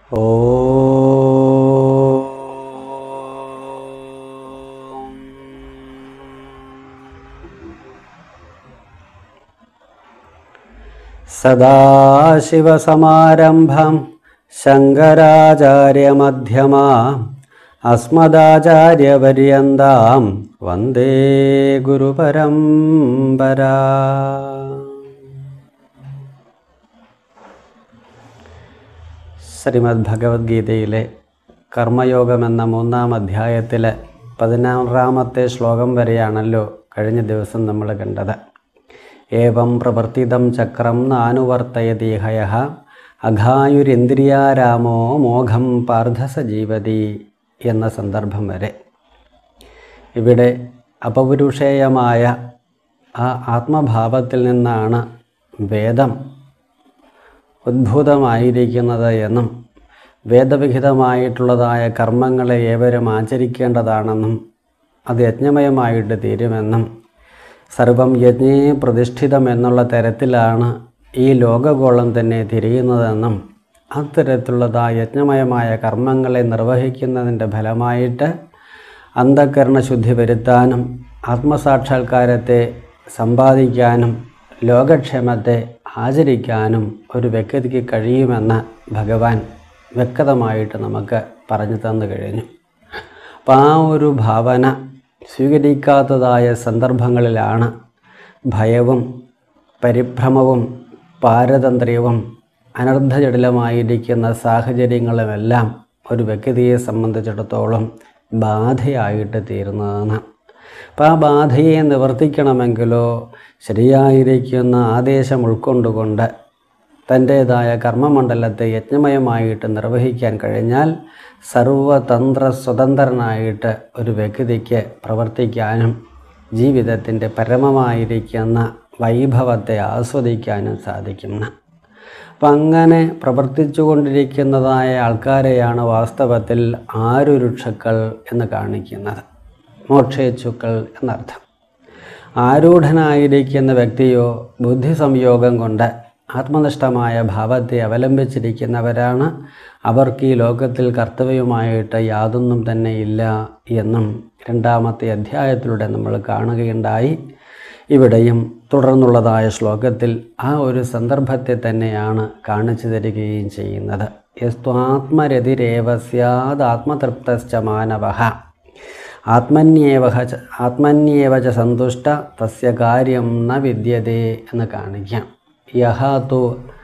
സദാശിവസമാരംഭം ശങ്കരാചാര്യമധ്യമാ അസ്മദാചാര്യപര്യന്താം വന്ദേ ഗുരുപരമ്പരാ ശ്രീമദ് ഭഗവത്ഗീതയിലെ കർമ്മയോഗം എന്ന മൂന്നാം അധ്യായത്തിലെ പതിനാറാമത്തെ ശ്ലോകം വരെയാണല്ലോ കഴിഞ്ഞ ദിവസം നമ്മൾ കണ്ടത് ഏവം പ്രവർത്തിതം ചക്രം നാനുവർത്തയതീഹയ അഘായുരിന്ദ്രിയാരാമോ മോഘം പാർത്ഥസ ജീവതി എന്ന സന്ദർഭം വരെ ഇവിടെ അപപുരുഷേയമായ ആ ആത്മഭാവത്തിൽ നിന്നാണ് വേദം ഉദ്ഭൂതമായിരിക്കുന്നത് എന്നും വേദവിഹിതമായിട്ടുള്ളതായ കർമ്മങ്ങളെ ഏവരും ആചരിക്കേണ്ടതാണെന്നും അത് യജ്ഞമയമായിട്ട് തീരുമെന്നും സർവം യജ്ഞേ പ്രതിഷ്ഠിതം എന്നുള്ള തരത്തിലാണ് ഈ ലോകഗോളം തന്നെ തിരിയുന്നതെന്നും അത്തരത്തിലുള്ളതായ യജ്ഞമയമായ കർമ്മങ്ങളെ നിർവഹിക്കുന്നതിൻ്റെ ഫലമായിട്ട് അന്ധകരണ ശുദ്ധി വരുത്താനും ആത്മസാക്ഷാത്കാരത്തെ സമ്പാദിക്കാനും ലോകക്ഷേമത്തെ ആചരിക്കാനും ഒരു വ്യക്തിക്ക് കഴിയുമെന്ന് ഭഗവാൻ വ്യക്തമായിട്ട് നമുക്ക് പറഞ്ഞു തന്നു കഴിഞ്ഞു അപ്പം ആ ഒരു ഭാവന സ്വീകരിക്കാത്തതായ സന്ദർഭങ്ങളിലാണ് ഭയവും പരിഭ്രമവും പാരതന്ത്ര്യവും അനർദ്ധജടിലമായിരിക്കുന്ന സാഹചര്യങ്ങളുമെല്ലാം ഒരു വ്യക്തിയെ സംബന്ധിച്ചിടത്തോളം ബാധയായിട്ട് തീരുന്നതാണ് അപ്പം ആ ബാധയെ നിവർത്തിക്കണമെങ്കിലോ ശരിയായിരിക്കുന്ന ആദേശം ഉൾക്കൊണ്ടുകൊണ്ട് തൻ്റേതായ കർമ്മമണ്ഡലത്തെ യജ്ഞമയമായിട്ട് നിർവഹിക്കാൻ കഴിഞ്ഞാൽ സർവതന്ത്ര സ്വതന്ത്രനായിട്ട് ഒരു വ്യക്തിക്ക് പ്രവർത്തിക്കാനും ജീവിതത്തിൻ്റെ പരമമായിരിക്കുന്ന വൈഭവത്തെ ആസ്വദിക്കാനും സാധിക്കുന്നു അപ്പം അങ്ങനെ പ്രവർത്തിച്ചു കൊണ്ടിരിക്കുന്നതായ ആൾക്കാരെയാണ് വാസ്തവത്തിൽ ആരുരുക്ഷക്കൾ എന്ന് കാണിക്കുന്നത് മോക്ഷേച്ഛുക്കൾ എന്നർത്ഥം ആരൂഢനായിരിക്കുന്ന വ്യക്തിയോ ബുദ്ധി സംയോഗം കൊണ്ട് ആത്മനിഷ്ഠമായ ഭാവത്തെ അവലംബിച്ചിരിക്കുന്നവരാണ് അവർക്ക് ഈ ലോകത്തിൽ കർത്തവ്യമായിട്ട് യാതൊന്നും തന്നെ ഇല്ല എന്നും രണ്ടാമത്തെ അധ്യായത്തിലൂടെ നമ്മൾ കാണുകയുണ്ടായി ഇവിടെയും തുടർന്നുള്ളതായ ശ്ലോകത്തിൽ ആ ഒരു സന്ദർഭത്തെ തന്നെയാണ് കാണിച്ചു തരികയും ചെയ്യുന്നത് യസ്ത്വാത്മരതിരേവ സ്യാദ് ആത്മതൃപ്തശ്ച മാനവ ആത്മന്യേവ ച- ആത്മന്യേവ ച സന്തുഷ്ട തസ്യ കാര്യം ന വിദ്യതേ എന്ന് കാണിക്കാം യഹ തു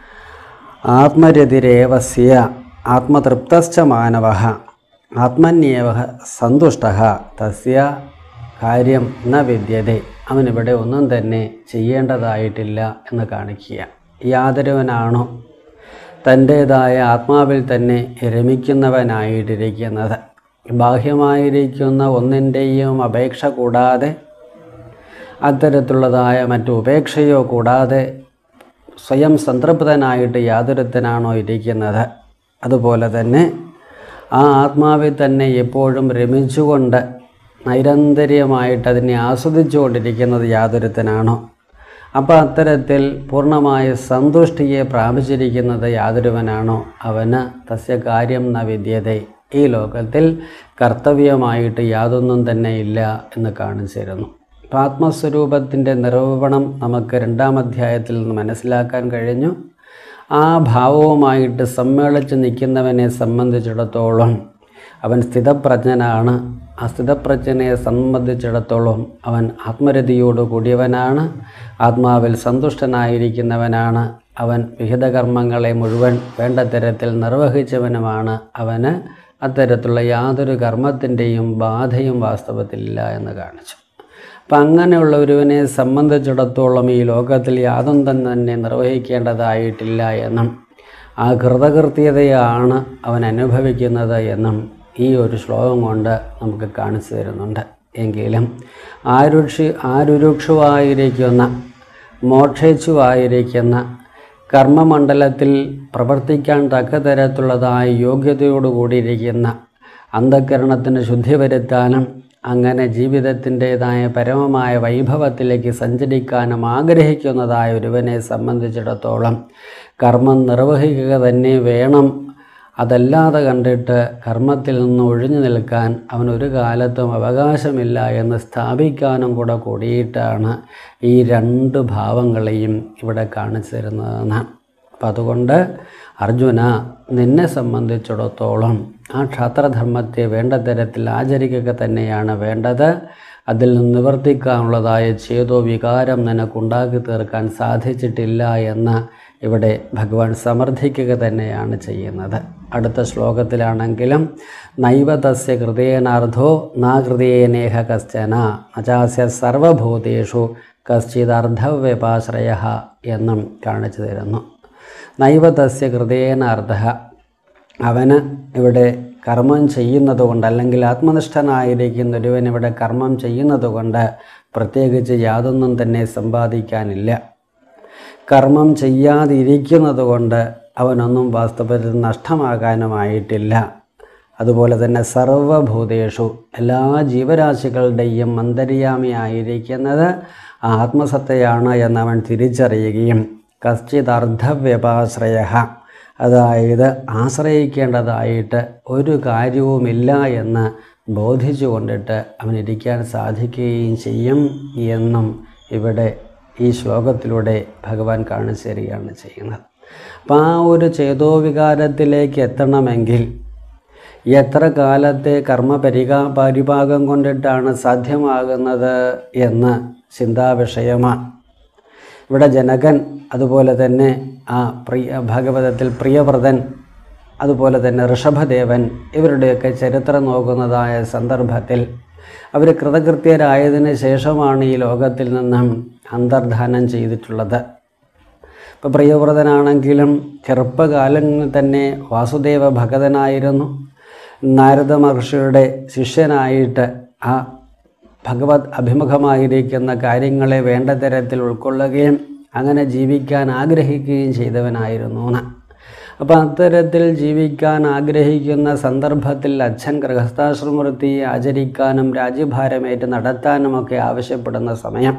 ആത്മരതിരേവസ്യ ആത്മതൃപ്തശ്ച മാനവ ആത്മന്യേവ സന്തുഷ്ട തസ്യ കാര്യം ന വിദ്യതേ അവനിവിടെ ഒന്നും തന്നെ ചെയ്യേണ്ടതായിട്ടില്ല എന്ന് കാണിക്കുക യാതൊരുവനാണോ തൻ്റേതായ ആത്മാവിൽ തന്നെ രമിക്കുന്നവനായിട്ടിരിക്കുന്നത് ബാഹ്യമായിരിക്കുന്ന ഒന്നിൻ്റെയും അപേക്ഷ കൂടാതെ അത്തരത്തിലുള്ളതായ മറ്റു ഉപേക്ഷയോ കൂടാതെ സ്വയം സംതൃപ്തനായിട്ട് യാതൊരുത്തനാണോ ഇരിക്കുന്നത് അതുപോലെ തന്നെ ആ ആത്മാവിൽ തന്നെ എപ്പോഴും രമിച്ചുകൊണ്ട് നൈരന്തര്യമായിട്ട് അതിനെ ആസ്വദിച്ചുകൊണ്ടിരിക്കുന്നത് യാതൊരുത്തനാണോ അപ്പോൾ അത്തരത്തിൽ പൂർണ്ണമായ സന്തുഷ്ടിയെ പ്രാപിച്ചിരിക്കുന്നത് യാതൊരുവനാണോ അവന് തസ്യ കാര്യം ന വിദ്യതേ ഈ ലോകത്തിൽ കർത്തവ്യമായിട്ട് യാതൊന്നും തന്നെ ഇല്ല എന്ന് കാണിച്ചിരുന്നു അപ്പോൾ ആത്മസ്വരൂപത്തിൻ്റെ നിരൂപണം നമുക്ക് രണ്ടാം അധ്യായത്തിൽ നിന്ന് മനസ്സിലാക്കാൻ കഴിഞ്ഞു ആ ഭാവവുമായിട്ട് സമ്മേളിച്ച് നിൽക്കുന്നവനെ സംബന്ധിച്ചിടത്തോളം അവൻ സ്ഥിതപ്രജ്ഞനാണ് ആ സ്ഥിതപ്രജ്ഞനെ സംബന്ധിച്ചിടത്തോളം അവൻ ആത്മരതിയോട് കൂടിയവനാണ് ആത്മാവിൽ സന്തുഷ്ടനായിരിക്കുന്നവനാണ് അവൻ വിഹിതകർമ്മങ്ങളെ മുഴുവൻ വേണ്ട തരത്തിൽ നിർവഹിച്ചവനുമാണ് അവന് അത്തരത്തിലുള്ള യാതൊരു കർമ്മത്തിൻ്റെയും ബാധയും വാസ്തവത്തിലില്ല എന്ന് കാണിച്ചു അപ്പം അങ്ങനെയുള്ള ഒരുവനെ സംബന്ധിച്ചിടത്തോളം ഈ ലോകത്തിൽ യാതൊന്നും തന്നെ നിർവഹിക്കേണ്ടതായിട്ടില്ല എന്നും ആ കൃതകൃത്യതയാണ് അവൻ അനുഭവിക്കുന്നത് എന്നും ഈ ഒരു ശ്ലോകം കൊണ്ട് നമുക്ക് കാണിച്ചു തരുന്നുണ്ട് എങ്കിലും ആരുക്ഷി ആരുരുക്ഷുവായിരിക്കുന്ന മോക്ഷേച്ഛുവായിരിക്കുന്ന കർമ്മമണ്ഡലത്തിൽ പ്രവർത്തിക്കാൻ തക്ക തരത്തിലുള്ളതായ യോഗ്യതയോടു കൂടിയിരിക്കുന്ന അന്ധകരണത്തിന് ശുദ്ധി വരുത്താനും അങ്ങനെ ജീവിതത്തിൻ്റെതായ പരമമായ വൈഭവത്തിലേക്ക് സഞ്ചരിക്കാനും ആഗ്രഹിക്കുന്നതായ ഒരുവനെ സംബന്ധിച്ചിടത്തോളം കർമ്മം നിർവഹിക്കുക തന്നെ വേണം അതല്ലാതെ കണ്ടിട്ട് കർമ്മത്തിൽ നിന്ന് ഒഴിഞ്ഞു നിൽക്കാൻ അവൻ ഒരു കാലത്തും അവകാശമില്ല എന്ന് സ്ഥാപിക്കാനും കൂടെ കൂടിയിട്ടാണ് ഈ രണ്ട് ഭാവങ്ങളെയും ഇവിടെ കാണിച്ചു തരുന്നതെന്നാണ് അപ്പം അതുകൊണ്ട് അർജുന നിന്നെ സംബന്ധിച്ചിടത്തോളം ആ ക്ഷാത്രധർമ്മത്തെ വേണ്ട തരത്തിൽ ആചരിക്കുക തന്നെയാണ് വേണ്ടത് അതിൽ നിന്ന് നിവർത്തിക്കാനുള്ളതായ ചേതോ വികാരം നിനക്കുണ്ടാക്കി തീർക്കാൻ സാധിച്ചിട്ടില്ല എന്ന് ഇവിടെ ഭഗവാൻ സമർത്ഥിക്കുക തന്നെയാണ് ചെയ്യുന്നത് അടുത്ത ശ്ലോകത്തിലാണെങ്കിലും നൈവതസ്യ ഹൃദയനാർദ്ധോ നാ ഹൃദയേനേഹ കശ്ചന അചാസ്യ സർവഭൂതേഷു കശ്ചിദർദ്ധവ്യപാശ്രയ എന്നും കാണിച്ചു തരുന്നു നൈവതസ്യ ഹൃദയേനാർദ്ധ അവന് ഇവിടെ കർമ്മം ചെയ്യുന്നത് കൊണ്ട് അല്ലെങ്കിൽ ആത്മനിഷ്ഠനായിരിക്കുന്ന ഒരുവൻ ഇവിടെ കർമ്മം ചെയ്യുന്നത് കൊണ്ട് പ്രത്യേകിച്ച് യാതൊന്നും തന്നെ സമ്പാദിക്കാനില്ല കർമ്മം ചെയ്യാതിരിക്കുന്നത് കൊണ്ട് അവനൊന്നും വാസ്തവത്തിൽ നഷ്ടമാകാനുമായിട്ടില്ല അതുപോലെ തന്നെ സർവഭൂതേഷു എല്ലാ ജീവരാശികളുടെയും അന്തര്യാമിയായിരിക്കുന്നത് ആ ആത്മസത്തയാണ് എന്നവൻ തിരിച്ചറിയുകയും കശ്ചിദർദ്ധവ്യപാശ്രയ അതായത് ആശ്രയിക്കേണ്ടതായിട്ട് ഒരു കാര്യവുമില്ല എന്ന് ബോധിച്ചു കൊണ്ടിട്ട് അവനിരിക്കാൻ സാധിക്കുകയും ചെയ്യും എന്നും ഇവിടെ ഈ ശ്ലോകത്തിലൂടെ ഭഗവാൻ കാണിച്ചു തരികയാണ് ചെയ്യുന്നത് അപ്പം ആ ഒരു ചേതോവികാരത്തിലേക്ക് എത്തണമെങ്കിൽ എത്ര കാലത്തെ കർമ്മ പരികാ പരിഭാഗം കൊണ്ടിട്ടാണ് സാധ്യമാകുന്നത് എന്ന് ചിന്താവിഷയമാണ് ഇവിടെ ജനകൻ അതുപോലെ തന്നെ ആ പ്രിയ ഭാഗവതത്തിൽ പ്രിയവ്രതൻ അതുപോലെ തന്നെ ഋഷഭദേവൻ ഇവരുടെയൊക്കെ ചരിത്രം നോക്കുന്നതായ സന്ദർഭത്തിൽ അവർ കൃതകൃത്യരായതിനു ശേഷമാണ് ഈ ലോകത്തിൽ നിന്നും അന്തർധാനം ചെയ്തിട്ടുള്ളത് ഇപ്പോൾ പ്രിയവ്രതനാണെങ്കിലും ചെറുപ്പകാലങ്ങളിൽ തന്നെ വാസുദേവ ഭഗതനായിരുന്നു നാരദ മഹർഷിയുടെ ശിഷ്യനായിട്ട് ആ ഭഗവത് അഭിമുഖമായിരിക്കുന്ന കാര്യങ്ങളെ വേണ്ട തരത്തിൽ ഉൾക്കൊള്ളുകയും അങ്ങനെ ജീവിക്കാൻ ആഗ്രഹിക്കുകയും ചെയ്തവനായിരുന്നു എന്ന് അപ്പോൾ അത്തരത്തിൽ ജീവിക്കാൻ ആഗ്രഹിക്കുന്ന സന്ദർഭത്തിൽ അച്ഛൻ ഗൃഹസ്ഥാശ്രമവൃത്തി ആചരിക്കാനും രാജ്യഭാരമേറ്റ് നടത്താനുമൊക്കെ ആവശ്യപ്പെടുന്ന സമയം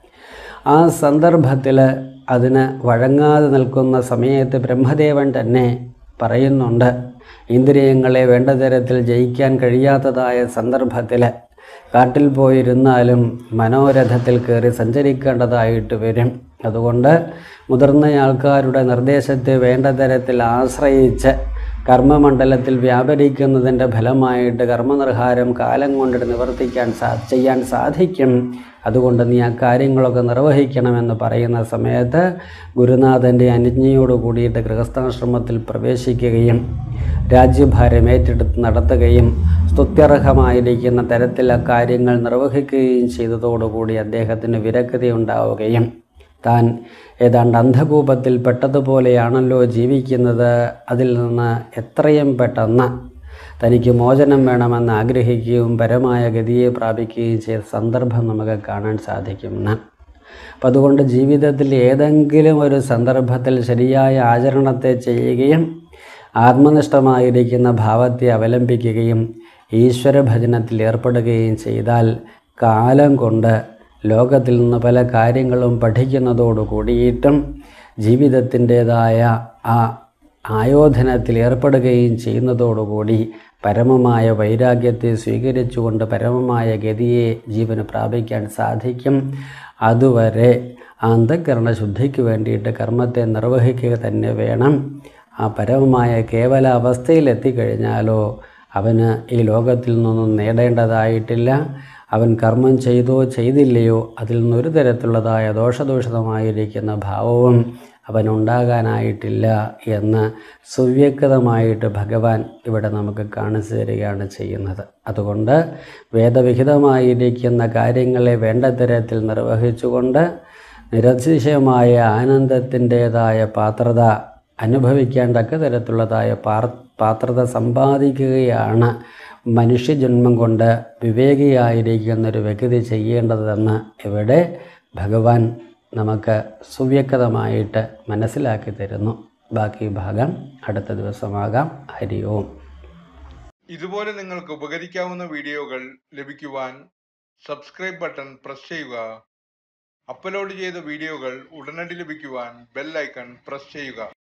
ആ സന്ദർഭത്തിൽ അതിന് വഴങ്ങാതെ നിൽക്കുന്ന സമയത്ത് ബ്രഹ്മദേവൻ തന്നെ പറയുന്നുണ്ട് ഇന്ദ്രിയങ്ങളെ വേണ്ട തരത്തിൽ ജയിക്കാൻ കഴിയാത്തതായ സന്ദർഭത്തിൽ കാട്ടിൽ പോയിരുന്നാലും മനോരഥത്തിൽ കയറി സഞ്ചരിക്കേണ്ടതായിട്ട് വരും അതുകൊണ്ട് മുതിർന്ന ആൾക്കാരുടെ നിർദ്ദേശത്തെ വേണ്ട തരത്തിൽ ആശ്രയിച്ച് കർമ്മമണ്ഡലത്തിൽ വ്യാപരിക്കുന്നതിൻ്റെ ഫലമായിട്ട് കർമ്മനിർഹാരം കാലം കൊണ്ടിട്ട് നിവർത്തിക്കാൻ സാ ചെയ്യാൻ സാധിക്കും അതുകൊണ്ട് നീ ആ കാര്യങ്ങളൊക്കെ നിർവഹിക്കണമെന്ന് പറയുന്ന സമയത്ത് ഗുരുനാഥൻ്റെ അനുജ്ഞയോട് കൂടിയിട്ട് ഗൃഹസ്ഥാശ്രമത്തിൽ പ്രവേശിക്കുകയും രാജ്യഭാരം ഏറ്റെടുത്ത് നടത്തുകയും സ്തുത്യർഹമായിരിക്കുന്ന തരത്തിൽ ആ കാര്യങ്ങൾ നിർവഹിക്കുകയും ചെയ്തതോടുകൂടി അദ്ദേഹത്തിന് വിരക്തി ഉണ്ടാവുകയും താൻ ഏതാണ്ട് അന്ധകൂപത്തിൽ പെട്ടതുപോലെയാണല്ലോ ജീവിക്കുന്നത് അതിൽ നിന്ന് എത്രയും പെട്ടെന്ന് തനിക്ക് മോചനം വേണമെന്ന് ആഗ്രഹിക്കുകയും പരമായ ഗതിയെ പ്രാപിക്കുകയും ചെയ്ത സന്ദർഭം നമുക്ക് കാണാൻ സാധിക്കുമെന്ന് അപ്പം അതുകൊണ്ട് ജീവിതത്തിൽ ഏതെങ്കിലും ഒരു സന്ദർഭത്തിൽ ശരിയായ ആചരണത്തെ ചെയ്യുകയും ആത്മനിഷ്ഠമായിരിക്കുന്ന ഭാവത്തെ അവലംബിക്കുകയും ഈശ്വര ഭജനത്തിൽ ഏർപ്പെടുകയും ചെയ്താൽ കാലം കൊണ്ട് ലോകത്തിൽ നിന്ന് പല കാര്യങ്ങളും പഠിക്കുന്നതോടു കൂടിയിട്ടും ജീവിതത്തിൻ്റേതായ ആ ആയോധനത്തിൽ ഏർപ്പെടുകയും ചെയ്യുന്നതോടുകൂടി പരമമായ വൈരാഗ്യത്തെ സ്വീകരിച്ചുകൊണ്ട് പരമമായ ഗതിയെ ജീവന് പ്രാപിക്കാൻ സാധിക്കും അതുവരെ ആ അന്ധകരണ ശുദ്ധിക്ക് വേണ്ടിയിട്ട് കർമ്മത്തെ നിർവഹിക്കുക തന്നെ വേണം ആ പരമമായ കേവല അവസ്ഥയിൽ എത്തിക്കഴിഞ്ഞാലോ അവന് ഈ ലോകത്തിൽ നിന്നൊന്നും നേടേണ്ടതായിട്ടില്ല അവൻ കർമ്മം ചെയ്തോ ചെയ്തില്ലയോ അതിൽ നിന്നൊരു തരത്തിലുള്ളതായ ദോഷദൂഷിതമായിരിക്കുന്ന ഭാവവും അവനുണ്ടാകാനായിട്ടില്ല എന്ന് സുവ്യക്തമായിട്ട് ഭഗവാൻ ഇവിടെ നമുക്ക് കാണിച്ചു തരികയാണ് ചെയ്യുന്നത് അതുകൊണ്ട് വേദവിഹിതമായിരിക്കുന്ന കാര്യങ്ങളെ വേണ്ട തരത്തിൽ നിർവഹിച്ചുകൊണ്ട് നിരതിശയമായ ആനന്ദത്തിൻ്റേതായ പാത്രത അനുഭവിക്കാൻ തക്ക തരത്തിലുള്ളതായ പാർ പാത്രത സമ്പാദിക്കുകയാണ് മനുഷ്യജന്മം കൊണ്ട് വിവേകിയായിരിക്കുന്ന ഒരു വ്യക്തി ചെയ്യേണ്ടതെന്ന് ഇവിടെ ഭഗവാൻ നമുക്ക് സുവ്യക്തമായിട്ട് മനസ്സിലാക്കി തരുന്നു ബാക്കി ഭാഗം അടുത്ത ദിവസമാകാം ഹരി ഓം ഇതുപോലെ നിങ്ങൾക്ക് ഉപകരിക്കാവുന്ന വീഡിയോകൾ ലഭിക്കുവാൻ സബ്സ്ക്രൈബ് ബട്ടൺ പ്രസ് ചെയ്യുക അപ്ലോഡ് ചെയ്ത വീഡിയോകൾ ഉടനടി ലഭിക്കുവാൻ ബെൽ ഐക്കൺ പ്രസ് ചെയ്യുക